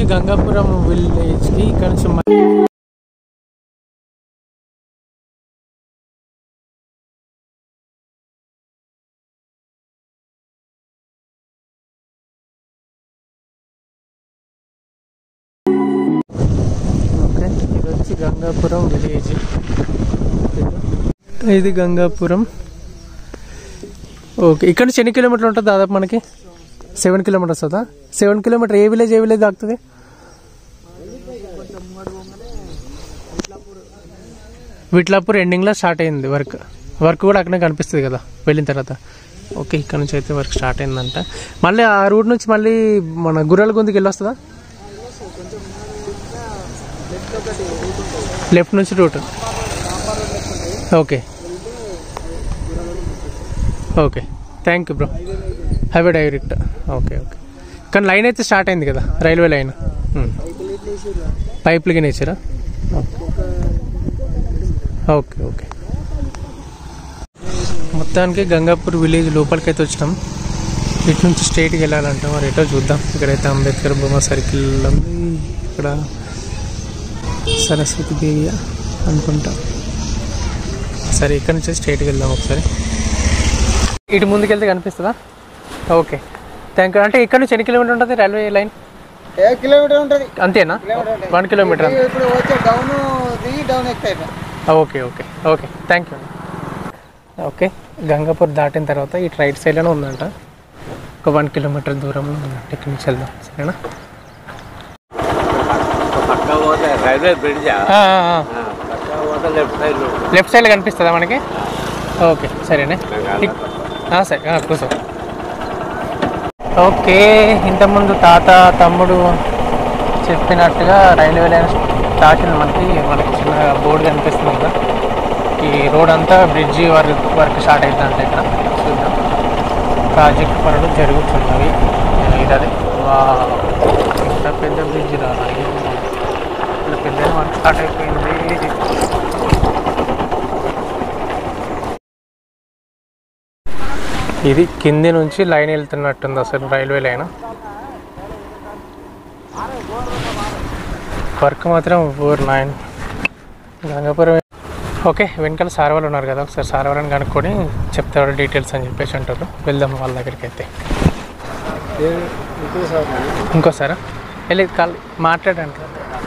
గంగాపురం విలేజ్కి ఇక్కడ నుంచి మ- ఓకే ఇది వచ్చి గంగాపురం విలేజ్ ఇది గంగాపురం ఓకే ఇక్కడ నుంచి ఎన్ని కిలోమీటర్లు ఉంటుంది దాదాపు మనకి సెవెన్ కిలోమీటర్స్ అవుతా సెవెన్ కిలోమీటర్ ఏ విలేజ్ ఏ విలేజ్ తాకుతుంది విట్లాపూర్ ఎండింగ్లో స్టార్ట్ అయింది వర్క్ వర్క్ కూడా అక్కడే కనిపిస్తుంది కదా వెళ్ళిన తర్వాత ఓకే ఇక్కడ నుంచి అయితే వర్క్ స్టార్ట్ అయిందంట మళ్ళీ ఆ రూట్ నుంచి మళ్ళీ మన గుర్రాల గొంతుకి వెళ్ళొస్తుందా లెఫ్ట్ నుంచి route okay okay thank you bro have a direct okay okay కానీ లైన్ అయితే స్టార్ట్ అయింది కదా రైల్వే లైన్ పైప్లకి నేచరా ఓకే ఓకే మొత్తానికి గంగాపూర్ విలేజ్ లోపలికి అయితే వచ్చినాం ఇటు నుంచి స్ట్రైట్కి వెళ్ళాలంట మరి ఎటో చూద్దాం ఇక్కడైతే అంబేద్కర్ బొమ్మ సర్కిల్ ఉంది ఇక్కడ సరస్వతి దేవి అనుకుంటా సరే ఇక్కడ నుంచి స్ట్రైట్కి వెళ్దాం ఒకసారి ఇటు ముందుకెళ్తే కనిపిస్తుందా ఓకే థ్యాంక్ యూ అంటే ఇక్కడ నుంచి ఎన్ని కిలోమీటర్ ఉంటుంది రైల్వే లైన్ ఏ కిలోమీటర్ ఉంటుంది అంతేనా వన్ కిలోమీటర్ అంతే ఇప్పుడు వచ్చే డౌన్ దిగి డౌన్ ఎక్కుతాయి okay okay okay thank you okay Gangapur దాటిన తర్వాత ఇటు రైట్ సైడ్లోనే ఉందంట ఒక వన్ కిలోమీటర్ దూరంలో ఉందంట ఇక్కడి నుంచి వెళ్దాం సరేనా పక్క పోతే రైల్వే బ్రిడ్జ్ ఆ, ఆ, ఆ. పక్క పోతే లెఫ్ట్ సైడ్ లెఫ్ట్ సైడ్లో కనిపిస్తుందా మనకి ఓకే సరేనే ఇక్- ఆ, సరే ఆ, కూర్చో ఓకే ఇంతకుముందు తాత తమ్ముడు చెప్పినట్టుగా రైల్వే లైన్ స్టార్ట్ అయింది మనకి మనకి చిన్న బోర్డు కనిపిస్తుంది కదా ఈ రోడ్ అంతా బ్రిడ్జి వర్క్ వర్క్ స్టార్ట్ అవుతుందంట ఇక్కడ చూద్దాం ప్రాజెక్ట్ పనులు జరుగుతున్నవి ఇదదే వా ఇంత పెద్ద బ్రిడ్జ్ రావాలి ఇంత పెద్ద వర్క్ స్టార్ట్ అయిపోయింది ఇది కింది నుంచి లైన్ వెళ్తున్నట్టుంది అసలు రైల్వే లైన్ వర్క్ మాత్రం ఫోర్ నైన్ గంగాపురం ఓకే వెనకాల సార్ వాళ్ళు ఉన్నారు కదా ఒకసారి సార్ వాళ్ళని కనుక్కొని చెప్తారు డీటెయిల్స్ అని చెప్పేసి అంటారు వెళ్దాం వాళ్ళ దగ్గరికి అయితే ఇంకోసారా వెళ్ళి కాల్ మాట్లాడండి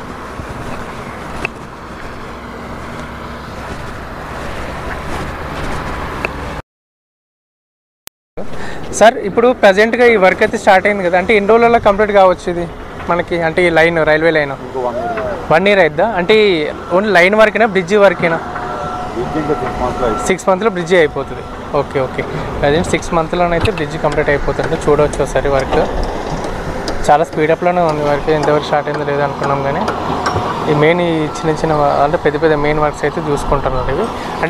సార్ ఇప్పుడు ప్రజెంట్గా ఈ వర్క్ అయితే స్టార్ట్ అయింది కదా అంటే ఎన్ని రోజులలో కంప్లీట్ కావచ్చు ఇది మనకి అంటే ఈ line railway line one year అయిద్దా అంటే ఓన్లీ లైన్ వర్కేనా బ్రిడ్జ్ వర్కేనా సిక్స్ మంత్లో బ్రిడ్జ్ అయిపోతుంది ఓకే ఓకే ప్రజెంట్ సిక్స్ మంత్లోనైతే బ్రిడ్జ్ కంప్లీట్ అయిపోతుంది చూడవచ్చు ఒకసారి వర్క్ చాలా స్పీడప్లోనే ఉంది వర్క్ ఎంతవరకు స్టార్ట్ అయిందో లేదో అనుకున్నాం కానీ ఈ మెయిన్ ఈ చిన్న చిన్న వ- అంటే పెద్ద పెద్ద మెయిన్ వర్క్స్ అయితే చూసుకుంటున్నారు ఇవి అంటే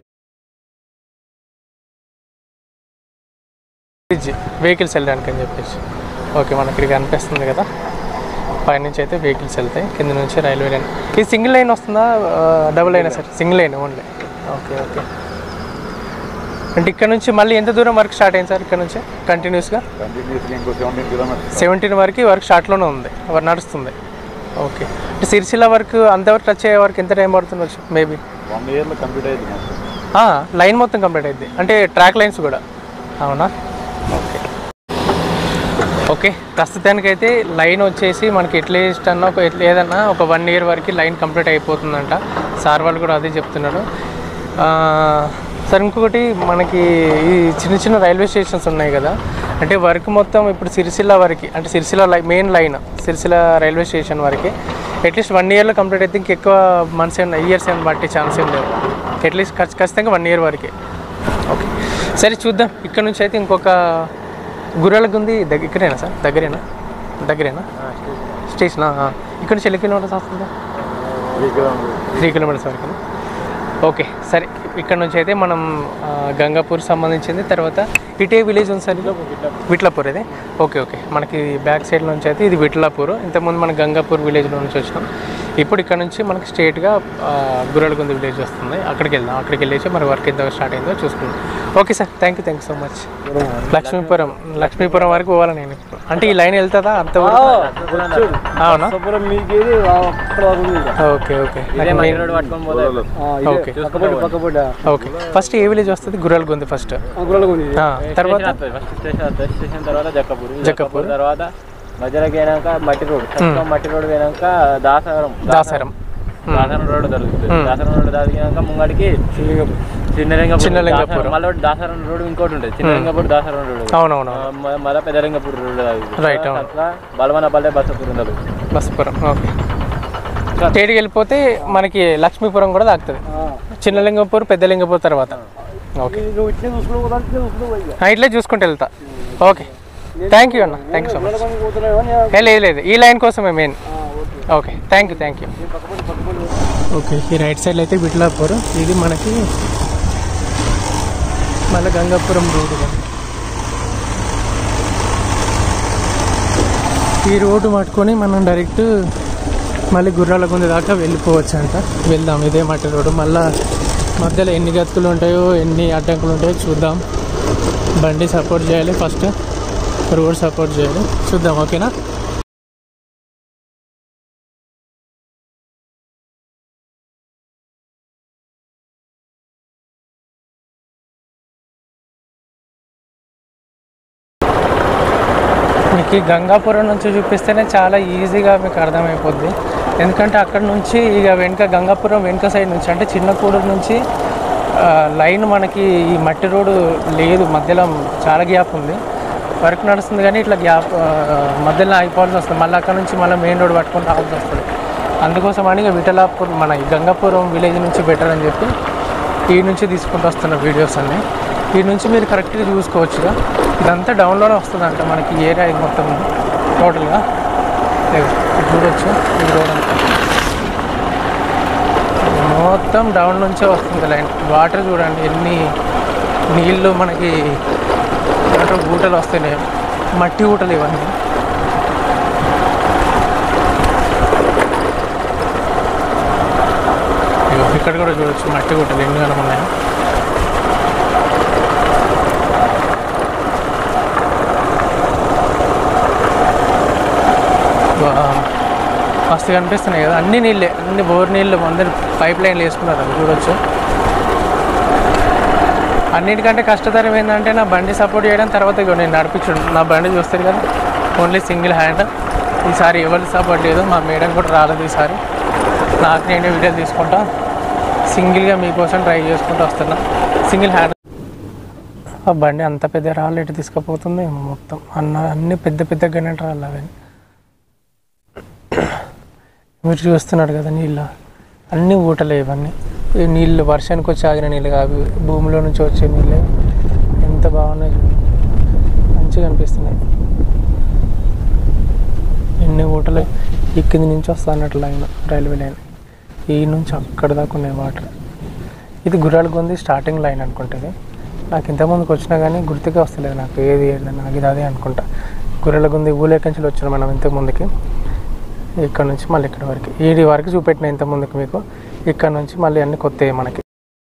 బ్రిడ్జ్ వెహికల్స్ వెళ్ళడానికి అని చెప్పేసి ఓకే మనకి ఇక్కడ కనిపిస్తుంది కదా పైనుంచి అయితే వెహికల్స్ వెళ్తాయి కింద నుంచి రైల్వే లైన్ ఇది సింగిల్ లైన్ వస్తుందా డబుల్ లైనా sir single line only okay okay అంటే ఇక్కడ నుంచి మళ్ళీ ఎంత దూరం వర్క్ స్టార్ట్ అయింది సార్ ఇక్కడ నుంచి కంటిన్యూస్గా కంటిన్యూస్లీ ఇంకో సెవెంటీన్ కిలోమీటర్స్ సెవెంటీన్ వరకు వర్క్ స్టార్ట్లోనే ఉంది వర్ నడుస్తుంది ఓకే అంటే సిరిసిల్ల వర్క్ అంతవరకు టచ్ అయ్యే వరకు ఎంత టైం పడుతుండొచ్చు మేబీ వన్ ఇయర్లో కంప్లీట్ అయింది మొత్తం లైన్ మొత్తం కంప్లీట్ అయింది అంటే ట్రాక్ లైన్స్ కూడా అవునా ఓకే ఓకే ప్రస్తుతానికి అయితే లైన్ వచ్చేసి మనకి ఎట్లీస్ట్ అన్న ఒక ఎట్ల- ఏదన్నా ఒక వన్ ఇయర్ వరకు లైన్ కంప్లీట్ అయిపోతుందంట సార్ వాళ్ళు కూడా అదే చెప్తున్నారు ఆ, సార్ ఇంకొకటి మనకి ఈ చిన్న చిన్న రైల్వే స్టేషన్స్ ఉన్నాయి కదా అంటే వర్క్ మొత్తం ఇప్పుడు సిరిసిల్ల వరకు అంటే సిరిసిల్ల లై main line Sircilla railway station వరకు అట్లీస్ట్ వన్ ఇయర్లో కంప్లీట్ అయితే ఇంకెక్కువ మంత్స్ ఏమైనా ఇయర్స్ ఏమైనా బట్టి ఛాన్స్ ఏం లేదు అట్లీస్ట్ ఖచ్చితంగా వన్ ఇయర్ వరకే ఓకే సరే చూద్దాం ఇక్కడ నుంచి అయితే ఇంకొక గుర్రెలకు ఉంది దగ్గర ఇక్కడేనా సార్ దగ్గరేనా దగ్గరేనా స్టేషనా ఇక్కడ నుంచి ఎన్ని కిలోమీటర్స్ వస్తుందా త్రీ కిలోమీటర్స్ త్రీ కిలోమీటర్స్ వరకు ఓకే సరే ఇక్కడ నుంచి అయితే మనం ఆ, గంగాపూర్ సంబంధించింది తర్వాత ఇటే విలేజ్ ఉంది సార్ ఇది? విట్లాపూర్ ఇది ఓకే ఓకే మనకి బ్యాక్ సైడ్ నుంచి అయితే ఇది విట్లాపూర్ ఇంతకుముందు మన గంగాపూర్ విలేజ్లో నుంచి వచ్చినాం ఇప్పుడు ఇక్కడ నుంచి మనకి స్ట్రేట్గా గుర్రలగుంది విలేజ్ వస్తుంది అక్కడికి వెళ్దాం అక్కడికి వెళ్ళేసి మరి వర్క్ ఎంత స్టార్ట్ అయిందో చూసుకుందాం okay sir thank you thank you so much Lakshmipuram Lakshmipuram వరకు పోవాలి నేను ఇప్పుడు అంటే ఈ లైన్ వెళ్తుందా అంతవరకు అవునా సొప్పరం మీకు అక్కడ ఉంది ఓకే ఓకే పట్టుకొని పోతే ఓకే పక్కపొడ్డ పక్కపొడ్డ ఓకే ఫస్ట్ ఏ విలేజ్ వస్తుంది గుర్రలగుంది ఫస్ట్ గుర్రలకు ఉంది తర్వాత ఫస్ట్ స్టేషన్ వస్తుంది. స్టేషన్ తర్వాత జక్కపూర్ జక్కపూర్. తర్వాత మధ్యలోకి అయినాక మట్టి రోడ్ ఫస్ట్ మట్టి రోడ్ పోయినాక దాసవరం దాసరం దాసరం రోడ్ దొరుకుతుంది దాసరం రోడ్ దాటినాక ముంగడికి చిన్నలింగపూర్ చిన్నలింగపూర్. దాసరం- మళ్ళీ ఒకటి దాసరం రోడ్ ఇంకోటి ఉంటుంది చిన్నలింగపూర్ దాసరం రోడ్ అవునవును ఆ, మ- మళ్ళీ పెద్దలింగపూర్ రోడ్ తాగుతుంది. Right, అవును. అట్లా బలవనపల్లె బసపూర్ ఉండదు బస్పురం ఓకే స్టేట్కి వెళ్ళిపోతే మనకి లక్ష్మీపురం కూడా తాకుతుంది చిన్నలింగపూర్ పెద్దలింగపూర్ తర్వాత ఓకే నువ్వు ఇట్లే చూసుకుని పోతా ఇట్లే చూసుకుని పోయి ఆ, ఇట్లే చూసుకుంటూ వెళ్తా ఓకే థ్యాంక్ యూ అన్న థ్యాంక్ యూ సో మచ్ పోతున్నావు ఏ లేదు లేదు ఈ లైన్ కోసమే main okay thank you thank you okay ఈ రైట్ సైడ్ అయితే బిట్లాపూర్ ఇది మనకి మళ్ళీ గంగాపురం రోడ్డు ఈ రోడ్డు పట్టుకొని మనం డైరెక్ట్ మళ్ళీ గుర్రాలగుంద దాకా వెళ్ళిపోవచ్చు అంట వెళ్దాం ఇదే మట్టి రోడ్డు మళ్ళా మధ్యలో ఎన్ని గతుకులు ఉంటాయో ఎన్ని అడ్డంకులు ఉంటాయో చూద్దాం బండి సపోర్ట్ చేయాలి ఫస్ట్ రోడ్ సపోర్ట్ చేయాలి చూద్దాం ఓకేనా మీకు ఈ గంగాపురం నుంచి చూపిస్తేనే చాలా ఈజీగా మీకు అర్థమైపోద్ది ఎందుకంటే అక్కడ నుంచి ఇక వెనుక గంగాపురం వెనుక సైడ్ నుంచి అంటే చిన్న కూడూరు నుంచి ఆ, లైన్ మనకి ఈ మట్టి రోడ్డు లేదు మధ్యలో చాలా గ్యాప్ ఉంది వర్క్ నడుస్తుంది కానీ ఇట్లా గ్యాప్ ఆ, మధ్యలో ఆగిపోవాల్సి వస్తుంది మళ్ళీ అక్కడ నుంచి మళ్ళీ మెయిన్ రోడ్ పట్టుకొని రావాల్సి వస్తుంది అందుకోసం అని ఇక విఠలాపూర్ మన ఈ గంగాపురం విలేజ్ నుంచి బెటర్ అని చెప్పి ఈ నుంచి తీసుకుంటూ వస్తున్న వీడియోస్ అన్నీ ఈ నుంచి మీరు కరెక్ట్గా చూసుకోవచ్చుగా ఇదంతా డౌన్లోనే వస్తుందంట మనకి ఈ ఏరియా ఇది మొత్తం టోటల్గా లేదు, ఇది చూడొచ్చు ఈ రోడ్ అంతా మొత్తం డౌన్ నుంచే వస్తుంది లైన్ వాటర్ చూడండి ఎన్ని నీళ్ళు మనకి వాటర్ ఊటలు వస్తున్నాయి మట్టి ఊటలు ఇవన్నీ ఇగో ఇక్కడ కూడా చూడొచ్చు మట్టి ఊటలు ఎన్ని కనుకున్నాయి మస్తు కనిపిస్తున్నాయి కదా అన్ని నీళ్ళే అన్ని బోర్ నీళ్ళు అందరు పైప్ లైన్లు వేసుకున్నారు అవి చూడొచ్చు అన్నిటికంటే కష్టతరం ఏంటంటే నా బండి సపోర్ట్ చేయడం తర్వాత ఇగో నేను నడిపించు నా బండి చూస్తారు కదా ఓన్లీ సింగిల్ హ్యాండ్ ఈసారి ఎవరి సపోర్ట్ లేదు మా మేడం కూడా రాలేదు ఈసారి నాకు నేనే వీడియోలు తీసుకుంటా సింగిల్గా మీకోసం ట్రై చేసుకుంటూ వస్తున్నా సింగిల్ హ్యాండ్ ఆ బండి అంత పెద్ద రాళ్ళు ఎటు తీసుకుపోతుంది ఏమో మొత్తం అన్న అన్ని పెద్ద పెద్ద గణేట రాళ్ళు అవన్నీ మీరు చూస్తున్నారు కదా నీళ్ళు అన్ని ఊటలే ఇవన్నీ ఈ నీళ్ళు వర్షానికి వచ్చి ఆగిన నీళ్ళు కాదు భూమిలో నుంచి వచ్చే నీళ్ళు ఎంత బాగున్నాయి చూడండి. మంచిగా అనిపిస్తున్నాయి ఎన్ని ఊటలు ఈ కింది నుంచి వస్తా అన్నట్లు లైన్ రైల్వే లైన్ ఈ నుంచి అక్కడ దాకా ఉన్నాయి వాటర్ ఇది గుర్రాలగొంది స్టార్టింగ్ లైన్ అనుకుంటుంది నాకు ఇంతకుముందుకు వచ్చినా కానీ గుర్తుగా వస్తలేదు నాకు ఏది ఏది నాకు ఇది అదే అనుకుంటా గుర్రెలగొంది ఊలేకంచి వచ్చినాం మనం ఇంతకుముందుకి ఇక్కడ నుంచి మళ్ళీ ఇక్కడ వరకు ఈడి వరకు చూపెట్టిన ఇంత ముందుకు మీకు ఇక్కడ నుంచి మళ్ళీ అన్ని కొత్తవి మనకి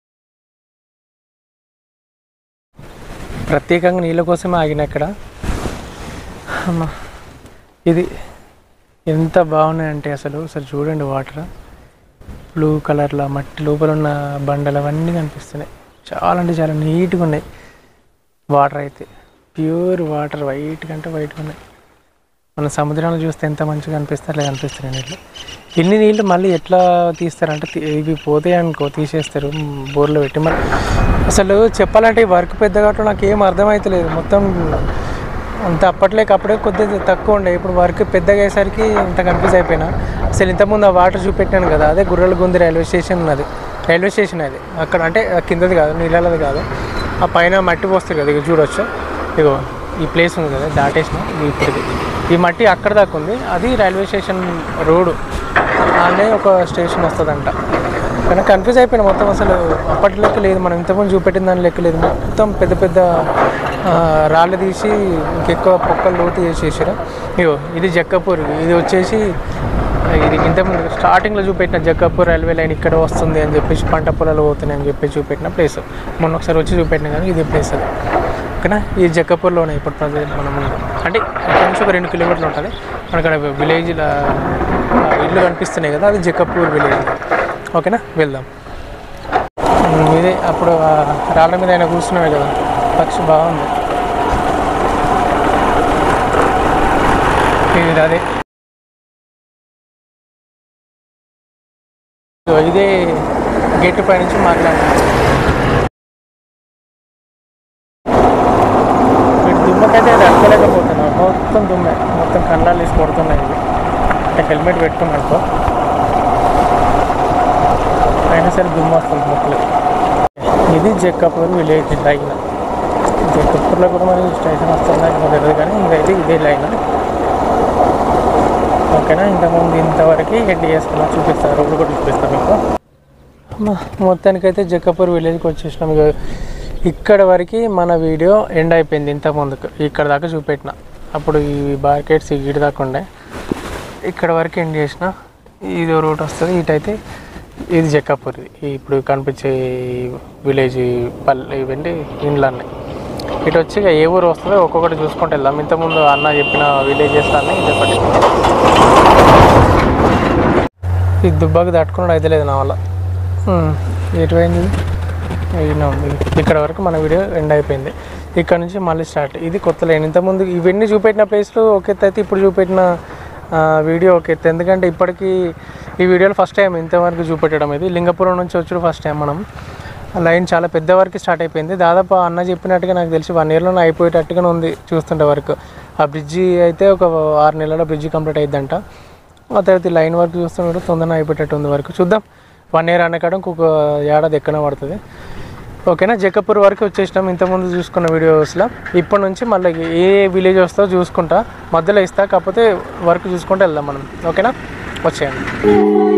ప్రత్యేకంగా నీళ్ళ కోసమే ఆగిన ఇక్కడ అమ్మా ఇది ఎంత బాగున్నాయంటే అసలు అసలు చూడండి వాటర్ బ్లూ కలర్లో మట్టి లోపల ఉన్న బండలు అవన్నీ కనిపిస్తున్నాయి చాలా అంటే చాలా నీట్గా ఉన్నాయి వాటర్ అయితే ప్యూర్ వాటర్ వైట్ కంటే వైట్గా ఉన్నాయి మన సముద్రంలో చూస్తే ఎంత మంచిగా అనిపిస్తారు లేదా అనిపిస్తున్నాయి నీళ్ళు ఇన్ని నీళ్ళు మళ్ళీ ఎట్లా తీస్తారంటే తీ- ఇవి పోతాయి అనుకో తీసేస్తారు మ్, బోర్లో పెట్టి మరి అసలు చెప్పాలంటే ఈ వర్క్ పెద్ద కాబట్టి నాకు ఏం అర్థమవుతలేదు మొత్తం అంత అప్పట్లేక అప్పుడే కొద్దిగా తక్కువ ఉండే ఇప్పుడు వర్క్ పెద్దగా అయ్యేసరికి ఇంత కన్ఫ్యూజ్ అయిపోయినా అసలు ఇంతకుముందు ఆ వాటర్ చూపెట్టాను కదా అదే గుర్రెల గుంది రైల్వే స్టేషన్ ఉన్నది రైల్వే స్టేషన్ అది అక్కడ అంటే ఆ కిందది కాదు నీళ్ళది కాదు ఆ పైన మట్టి పోస్తారు కదా ఇక చూడొచ్చు ఇగో ఈ ప్లేస్ ఉంది కదా దాటేసిన ఇది ఇప్పటికి ఈ మట్టి అక్కడ దాకా ఉంది అది రైల్వే స్టేషన్ రోడ్డు అనే ఒక స్టేషన్ వస్తుందంట కానీ కన్ఫ్యూజ్ అయిపోయినా మొత్తం అసలు అప్పటి లెక్క లేదు మనం ఇంతకుముందు చూపెట్టిన దాని లెక్క లేదు మొత్తం పెద్ద పెద్ద ఆ, రాళ్ళు తీసి ఇంకెక్కువ పొక్కలు లోతు చేసేసారు ఇగో ఇది జక్కపూర్ ఇది వచ్చేసి ఇది ఇంతకుముందు స్టార్టింగ్లో చూపెట్టిన జక్కపూర్ రైల్వే లైన్ ఇక్కడ వస్తుంది అని చెప్పేసి పంట పొలాలు పోతున్నాయి అని చెప్పి చూపెట్టిన ప్లేస్ మొన్న ఒకసారి వచ్చి చూపెట్టిన కానీ ఇది ప్లేస్ అది ఓకేనా ఈ జక్కపూర్లోనే ఇప్పుడు ప్రజెంట్ మనం ఉంది. అంటే ఇక్కడ నుంచి ఒక రెండు కిలోమీటర్లు ఉంటుంది మన అక్కడ విలేజ్ ఇల్లు కనిపిస్తున్నాయి కదా అది జక్కపూర్ విలేజ్ ఓకేనా వెళ్దాం ఉమ్, ఇదే అప్పుడు ఆ రాళ్ళ మీద ఆయన కూర్చున్నామే కదా పక్షి బాగుంది ఇది అదే ఇదిగో ఇదే గేట్ పై నుంచి మాట్లాడుతున్నాను వీటి దుమ్మకైతే తట్టుకోలేకపోతున్నాను మొత్తం దుమ్మే మొత్తం కన్నాలు వేసి కొడుతున్నాయి ఇవి అంటే హెల్మెట్ పెట్టుకున్నట్టు అయినా సరే దుమ్ము వస్తుంది మొక్కలు ఇది జక్కపూర్ విలేజ్ లైన్ జక్కపూర్లో కూడా మరి స్టేషన్ వస్తుందా ఇంకా తెలియదు కానీ ఇంకైతే ఇదే లైన్ ఓకేనా ఇంతకుముందు ఇంతవరకు హెడ్ చేసుకున్నా చూపిస్తాను రోడ్డు కూడా చూపిస్తాను మీకు అమ్మా, మొత్తానికైతే జక్కపూర్ విలేజ్కి వచ్చేసినాం ఇక ఇక్కడ వరకు మన వీడియో ఎండ్ అయిపోయింది ఇంత ముందుకు ఇక్కడ దాకా చూపెట్టిన అప్పుడు ఈ బార్కెట్స్ ఇటు దాకా ఉండే ఇక్కడ వరకు ఎండ్ చేసిన ఇది రూట్ వస్తుంది ఇటైతే ఇది జక్కాపూర్ ఇది ఈ ఇప్పుడు కనిపించే విలేజ్ పల్లె ఇవన్నీ ఇండ్లన్నీ ఇటు వచ్చి ఇక ఏ ఊరు వస్తుందో ఒక్కొక్కటి చూసుకుంటూ వెళ్దాం ఇంతకుముందు అన్న చెప్పిన విలేజెస్ అన్నీ ఇది ఒకటి ఈ దుబ్బాకి తట్టుకున్నాడు అయితే లేదు నా వల్ల ఉమ్, ఎటు పోయింది ఇది? ఈయన ఉంది ఇక్కడ వరకు మన వీడియో ఎండ్ అయిపోయింది ఇక్కడ నుంచి మళ్ళీ స్టార్ట్ ఇది కొత్త లైన్ ఇంతకుముందు ఇవన్నీ చూపెట్టిన ప్లేస్లు ఒక ఎత్తు అయితే ఇప్పుడు చూపెట్టిన ఆ, వీడియో ఒక ఎత్తు ఎందుకంటే ఇప్పటికీ ఈ వీడియోలో ఫస్ట్ టైం ఇంతవరకు చూపెట్టడం ఇది లింగపురం నుంచి వచ్చి ఫస్ట్ టైం మనం ఆ లైన్ చాలా పెద్ద వరకు స్టార్ట్ అయిపోయింది దాదాపు ఆ అన్న చెప్పినట్టుగా నాకు తెలిసి వన్ ఇయర్లోనే అయిపోయేటట్టుగానే ఉంది చూస్తుంటే వరకు ఆ బ్రిడ్జి అయితే ఒక ఆరు నెలల బ్రిడ్జి కంప్లీట్ అయిద్దంట ఆ తర్వాత ఈ లైన్ వర్క్ చూస్తుంటే తొందరగా అయిపోయేటట్టు ఉంది వరకు చూద్దాం వన్ ఇయర్ అన్న కాడ ఇంకొక ఏడాది ఎక్కన పడుతుంది ఓకేనా జక్కపూర్ వరకు వచ్చేసినాం ఇంతకుముందు చూసుకున్న వీడియోస్లో ఇప్పటి నుంచి మళ్ళీ ఏ విలేజ్ వస్తుందో చూసుకుంటా మధ్యలో ఇస్తా కాకపోతే వర్క్ చూసుకుంటూ వెళ్దాం మనం ఓకేనా వచ్చేయండి